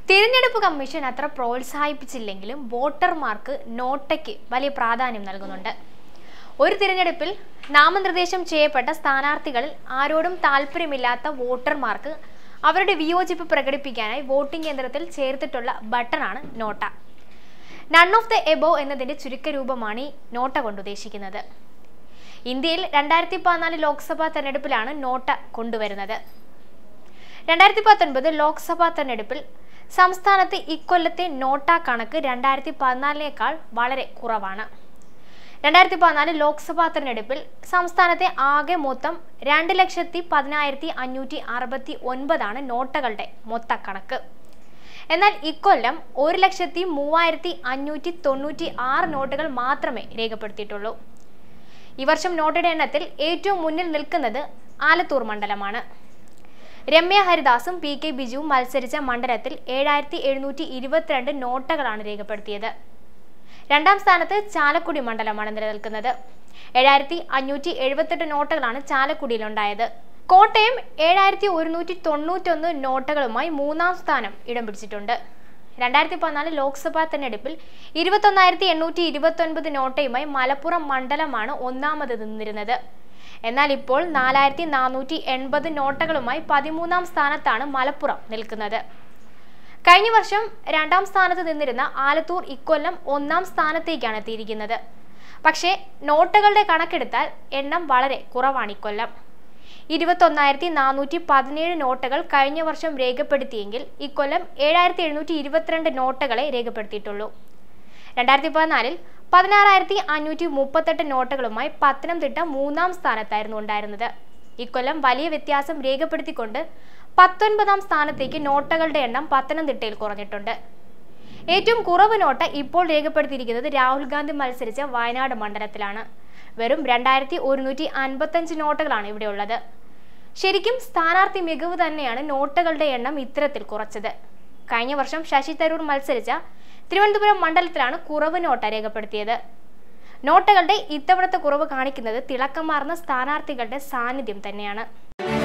തിരഞ്ഞെടുപ്പ് കമ്മീഷൻ അത്ര പ്രോത്സാഹിപ്പിച്ചില്ലെങ്കിലും വോട്ടർമാർക്ക് നോട്ടയ്ക്ക് വലിയ പ്രാധാന്യം നൽകുന്നുണ്ട് ഒരു തിരഞ്ഞെടുപ്പിൽ നാമനിർദ്ദേശം ചെയ്യപ്പെട്ട സ്ഥാനാർത്ഥികളിൽ ആരോടും താല്പര്യമില്ലാത്ത വോട്ടർമാർക്ക് അവരുടെ വിയോജിപ്പ് പ്രകടിപ്പിക്കാനായി വോട്ടിംഗ് യന്ത്രത്തിൽ ചേർത്തിട്ടുള്ള ബട്ടണാണ് NOTA none of the above എന്നതിന്റെ ചുരുക്കരൂപമാണ് ഈ നോട്ട കൊണ്ട് ഉദ്ദേശിക്കുന്നത് ഇന്ത്യയിൽ രണ്ടായിരത്തി പതിനാല് ലോക്സഭാ തെരഞ്ഞെടുപ്പിലാണ് നോട്ട കൊണ്ടുവരുന്നത് രണ്ടായിരത്തി പത്തൊൻപത് ലോക്സഭാ തെരഞ്ഞെടുപ്പിൽ സംസ്ഥാനത്ത് ഇക്കൊല്ലത്തെ നോട്ട കണക്ക് രണ്ടായിരത്തി പതിനാലിനേക്കാൾ വളരെ കുറവാണ് രണ്ടായിരത്തി പതിനാല് ലോക്സഭാ തെരഞ്ഞെടുപ്പിൽ സംസ്ഥാനത്തെ ആകെ മൊത്തം രണ്ട് ലക്ഷത്തി പതിനായിരത്തി അഞ്ഞൂറ്റി അറുപത്തി ഒൻപതാണ് നോട്ടകളുടെ മൊത്തക്കണക്ക് എന്നാൽ ഇക്കൊല്ലം ഒരു ലക്ഷത്തി മൂവായിരത്തി അഞ്ഞൂറ്റി തൊണ്ണൂറ്റി ആറ് നോട്ടുകൾ മാത്രമേ രേഖപ്പെടുത്തിയിട്ടുള്ളൂ ഈ വർഷം നോട്ടയുടെ എണ്ണത്തിൽ ഏറ്റവും മുന്നിൽ നിൽക്കുന്നത് ആലത്തൂർ മണ്ഡലമാണ് രമ്യ ഹരിദാസും പി കെ ബിജുവും മത്സരിച്ച മണ്ഡലത്തിൽ ഏഴായിരത്തി എഴുന്നൂറ്റി ഇരുപത്തിരണ്ട് നോട്ടകളാണ് രേഖപ്പെടുത്തിയത് രണ്ടാം സ്ഥാനത്ത് ചാലക്കുടി മണ്ഡലമാണ് നിലനിൽക്കുന്നത് ഏഴായിരത്തി അഞ്ഞൂറ്റി എഴുപത്തെട്ട് നോട്ടുകളാണ് ചാലക്കുടിയിലുണ്ടായത് കോട്ടയം ഏഴായിരത്തി ഒരുന്നൂറ്റി തൊണ്ണൂറ്റൊന്ന് നോട്ടുകളുമായി മൂന്നാം സ്ഥാനം ഇടം പിടിച്ചിട്ടുണ്ട് രണ്ടായിരത്തി പതിനാല് ലോക്സഭാ തെരഞ്ഞെടുപ്പിൽ ഇരുപത്തൊന്നായിരത്തി എണ്ണൂറ്റി ഇരുപത്തൊൻപത് നോട്ടയുമായി മലപ്പുറം മണ്ഡലമാണ് ഒന്നാമത് നിന്നിരുന്നത് എന്നാൽ ഇപ്പോൾ നാലായിരത്തി നാനൂറ്റി എൺപത് നോട്ടകളുമായി പതിമൂന്നാം സ്ഥാനത്താണ് മലപ്പുറം നിൽക്കുന്നത് കഴിഞ്ഞ വർഷം രണ്ടാം സ്ഥാനത്ത് നിന്നിരുന്ന ആലത്തൂർ ഇക്കൊല്ലം ഒന്നാം സ്ഥാനത്തേക്കാണ് എത്തിയിരിക്കുന്നത് പക്ഷേ നോട്ടുകളുടെ കണക്കെടുത്താൽ എണ്ണം വളരെ കുറവാണ് ഇക്കൊല്ലം ഇരുപത്തൊന്നായിരത്തി നാനൂറ്റി പതിനേഴ് നോട്ടുകൾ കഴിഞ്ഞ വർഷം രേഖപ്പെടുത്തിയെങ്കിൽ ഇക്കൊല്ലം ഏഴായിരത്തി എഴുന്നൂറ്റി ഇരുപത്തിരണ്ട് നോട്ടുകളെ രേഖപ്പെടുത്തിയിട്ടുള്ളൂ രണ്ടായിരത്തി പതിനാലിൽ പതിനാറായിരത്തി അഞ്ഞൂറ്റി മുപ്പത്തെട്ട് നോട്ടുകളുമായി പത്തനംതിട്ട മൂന്നാം സ്ഥാനത്തായിരുന്നു ഉണ്ടായിരുന്നത് ഇക്കൊല്ലം വലിയ വ്യത്യാസം രേഖപ്പെടുത്തിക്കൊണ്ട് പത്തൊൻപതാം സ്ഥാനത്തേക്ക് നോട്ടുകളുടെ എണ്ണം പത്തനംതിട്ടയിൽ കുറഞ്ഞിട്ടുണ്ട് ഏറ്റവും കുറവ് നോട്ട് ഇപ്പോൾ രേഖപ്പെടുത്തിയിരിക്കുന്നത് രാഹുൽ ഗാന്ധി മത്സരിച്ച വയനാട് മണ്ഡലത്തിലാണ് വെറും രണ്ടായിരത്തി ഒരുന്നൂറ്റി അൻപത്തഞ്ച് നോട്ടുകളാണ് ഇവിടെ ഉള്ളത് ശരിക്കും സ്ഥാനാർത്ഥി മികവ് തന്നെയാണ് നോട്ടുകളുടെ എണ്ണം ഇത്തരത്തിൽ കുറച്ചത് കഴിഞ്ഞ വർഷം ശശി തരൂർ മത്സരിച്ച തിരുവനന്തപുരം മണ്ഡലത്തിലാണ് കുറവ് നോട്ട രേഖപ്പെടുത്തിയത് നോട്ടുകളുടെ ഇത്തവണത്തെ കുറവ് കാണിക്കുന്നത് തിളക്കമാർന്ന സ്ഥാനാർത്ഥികളുടെ സാന്നിധ്യം തന്നെയാണ്